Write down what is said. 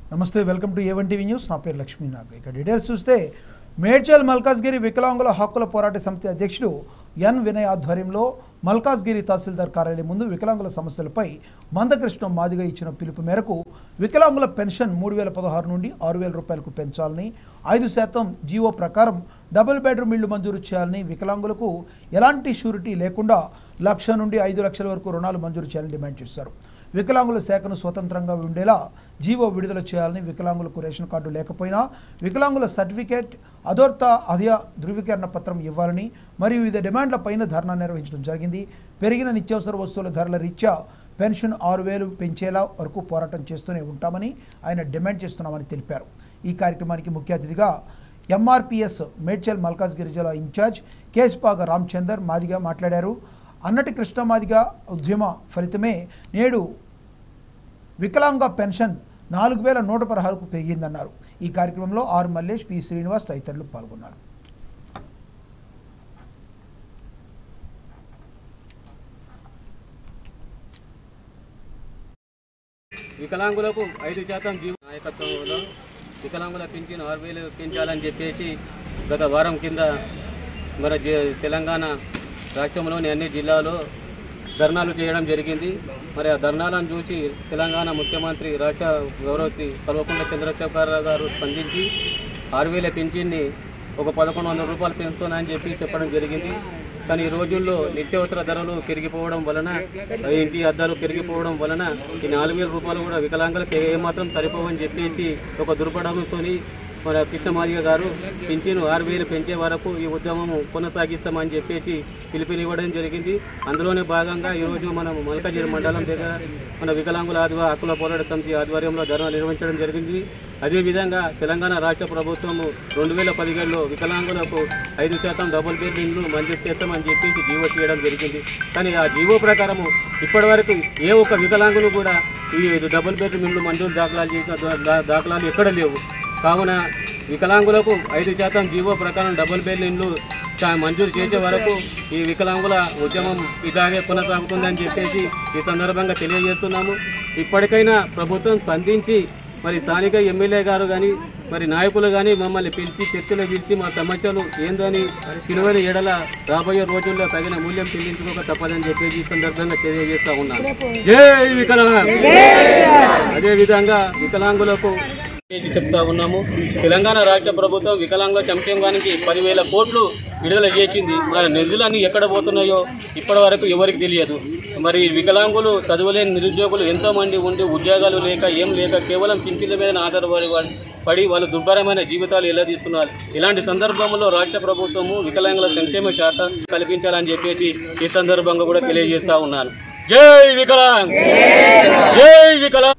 నమస్తే welcome to A one TV news నా పేరు లక్ష్మీనాగ్ ఇక డీటెయిల్స్ చూస్తే మేడ్చల్ మల్కాజ్గిరి వికలాంగుల హక్కుల పోరాట సమితి అధ్యక్షుడు ఎన్ వినయ్ ఆధ్వర్యంలో మల్కాజ్గిరి తహసీల్దార్ కార్యాలయం ముందు వికలాంగుల సమస్యలపై మందకృష్ణ మాదిగ ఇచ్చిన పిలుపు మేరకు వికలాంగుల పెన్షన్ మూడు వేల పదహారు నుండి ఆరు వేల రూపాయలకు పెంచాలని ఐదు శాతం జీవో ప్రకారం డబుల్ బెడ్రూమ్ ఇళ్లు మంజూరు చేయాలని వికలాంగులకు ఎలాంటి షూరిటీ లేకుండా లక్ష నుండి ఐదు లక్షల వరకు రుణాలు మంజూరు చేయాలని డిమాండ్ చేశారు వికలాంగుల శాఖను స్వతంత్రంగా ఉండేలా జీవో విడుదల చేయాలని వికలాంగులకు రేషన్ కార్డు లేకపోయినా వికలాంగుల సర్టిఫికేట్ అదోర్త అధియా ధృవీకరణ పత్రం ఇవ్వాలని మరియు వివిధ డిమాండ్లపైన ధర్నా నిర్వహించడం జరిగింది పెరిగిన నిత్యావసర వస్తువుల ధరల రీత్యా పెన్షన్ ఆరు వేలు పెంచేలా వరకు పోరాటం చేస్తూనే ఉంటామని ఆయన డిమాండ్ చేస్తున్నామని తెలిపారు ఈ కార్యక్రమానికి ముఖ్య అతిథిగా ఎంఆర్పిఎస్ మేడ్చల్ మల్కాజ్గిరి జిల్లా ఇన్ఛార్జ్ కేశపాగ రామచందర్ మాదిగా మాట్లాడారు అన్నటి కృష్ణ మాదిగా ఉద్యమ ఫలితమే నేడు వికలాంగ పెన్షన్ నాలుగు వేల నూట పదహారుకు పెరిగిందన్నారు ఈ కార్యక్రమంలో ఆర్ మల్లేష్ పి శ్రీనివాస్ తదితరులు పాల్గొన్నారు వికలాంగులకు ఐదు శాతం జీవ నాయకత్వంలో వికలాంగుల పింఛన్ ఆరు వేలు పెంచాలని చెప్పేసి గత వారం కింద మన జ- తెలంగాణ రాష్ట్రంలోని అన్ని జిల్లాలో ధర్నాలు చేయడం జరిగింది మరి ఆ ధర్నాలను చూసి తెలంగాణ ముఖ్యమంత్రి రాష్ట్ర గౌరవశ్రీ కల్వకుంట్ల చంద్రశేఖరరావు గారు స్పందించి ఆరు వేల పింఛన్ని ఒక పదకొండు వందల రూపాయలు పెంచుతానని చెప్పి చెప్పడం జరిగింది కానీ ఈ రోజుల్లో నిత్యావసర ధరలు పెరిగిపోవడం వలన ఇంటి అద్దాలు పెరిగిపోవడం వలన ఈ నాలుగు వేల రూపాయలు కూడా వికలాంగులకు ఏమాత్రం సరిపోవని చెప్పేసి ఒక దుర్పడంతో మన కృష్ణమాదిగ గారు పింఛను ఆరు వేలు పెంచే వరకు ఈ ఉద్యమం కొనసాగిస్తామని చెప్పేసి పిలుపునివ్వడం జరిగింది అందులోనే భాగంగా ఈరోజు మనం మల్కాజిరి మండలం దగ్గర మన వికలాంగుల ఆదివా హక్కుల పోరాట సమితి ఆధ్వర్యంలో ధర్నా నిర్వహించడం జరిగింది అదేవిధంగా తెలంగాణ రాష్ట్ర ప్రభుత్వము రెండు వేల పదిహేడులో వికలాంగులకు ఐదు శాతం డబుల్ బెడ్రూమ్లు మంజూరు చేస్తామని చెప్పేసి జీవో చేయడం జరిగింది కానీ ఆ జీవో ప్రకారము ఇప్పటివరకు ఏ ఒక్క వికలాంగులు కూడా ఈ డబుల్ బెడ్రూమ్ ఇల్లు మంజూరు దాఖలాలు చేసిన దా- దా- దాఖలాలు ఎక్కడ లేవు కావున వికలాంగులకు ఐదు శాతం జీవో ప్రకారం డబుల్ బెడ్ ఇండ్లు చా- మంజూరు చేసే వరకు ఈ వికలాంగుల ఉద్యమం ఇలాగే కొనసాగుతుందని చెప్పేసి ఈ సందర్భంగా తెలియజేస్తున్నాము ఇప్పటికైనా ప్రభుత్వం స్పందించి మరి స్థానిక ఎమ్మెల్యే గారు కానీ మరి నాయకులు కానీ మమ్మల్ని పిలిచి చర్చలు పిలిచి మా సమస్యలు ఏందని పిలువని ఎడల రాబోయే రోజుల్లో తగిన మూల్యం చెల్లించుకోక తప్పదని చెప్పేసి ఈ సందర్భంగా తెలియజేస్తా ఉన్నాను జై వికలాంగ అదే విధంగా వికలాంగులకు చేసి చెప్తా ఉన్నాము తెలంగాణ రాష్ట్ర ప్రభుత్వం వికలాంగుల సంక్షేమానికి పదివేల కోట్లు విడుదల చేసింది మరి నిధులన్నీ ఎక్కడ పోతున్నాయో ఇప్పటి వరకు ఎవరికి తెలియదు మరి వికలాంగులు చదువులేని నిరుద్యోగులు ఎంతో మంది ఉండి ఉద్యోగాలు లేక ఏం లేక కేవలం పింఛన్ల మీద ఆధారపడి వాళ్ళు పడి వాళ్ళు దుర్భరమైన జీవితాలు ఎలా తీస్తున్నారు ఇలాంటి సందర్భంలో రాష్ట్ర ప్రభుత్వము వికలాంగుల సంక్షేమ శాఖ కల్పించాలని చెప్పేసి ఈ సందర్భంగా కూడా తెలియజేస్తా ఉన్నాను జై వికలాంగ్ జై వికలాంగ్